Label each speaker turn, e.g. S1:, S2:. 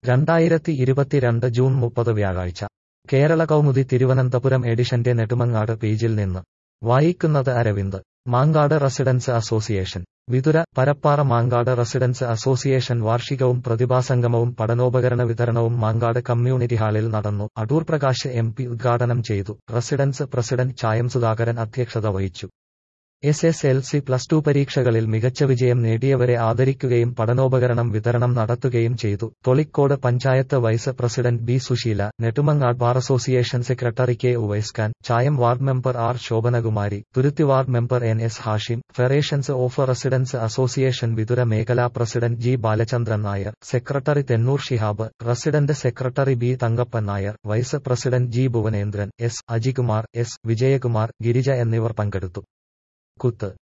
S1: രണ്ടായിരത്തി ഇരുപത്തിരണ്ട് ജൂൺ മുപ്പത് വ്യാഴാഴ്ച കേരള കൗമുദി തിരുവനന്തപുരം എഡിഷന്റെ നെടുമങ്ങാട് പേജിൽ നിന്ന് വായിക്കുന്നത് Aravind Mankad residence association Vithura Parappara Mankad residence association വാർഷികവും പ്രതിഭാസംഗമവും പഠനോപകരണ വിതരണവും മാങ്കാട് കമ്മ്യൂണിറ്റി ഹാളിൽ നടന്നു അടൂർ പ്രകാശ് എം പി ഉദ്ഘാടനം ചെയ്തു റെസിഡൻസ് പ്രസിഡന്റ് ചായം സുധാകരൻ അധ്യക്ഷത വഹിച്ചു S S L C plus two പരീക്ഷകളിൽ മികച്ച വിജയം നേടിയവരെ ആദരിക്കുകയും പഠനോപകരണം വിതരണം നടത്തുകയും ചെയ്തു Tholicode panchayat vice president B Susheela Nedumangad bar association secretary K Uvais Khan Chayam ward member R Shobhanakumari Thuruthi ward member N S Hashim federations of residence association Vithura മേഖലാ president G Balachandran Nair secretary Thennoor Shihab resident secretary B Thankappan Nair vice president G Bhuvanendran S Ajikumar S Vijayakumar Girija എന്നിവർ പങ്കെടുത്തു കുത്ത്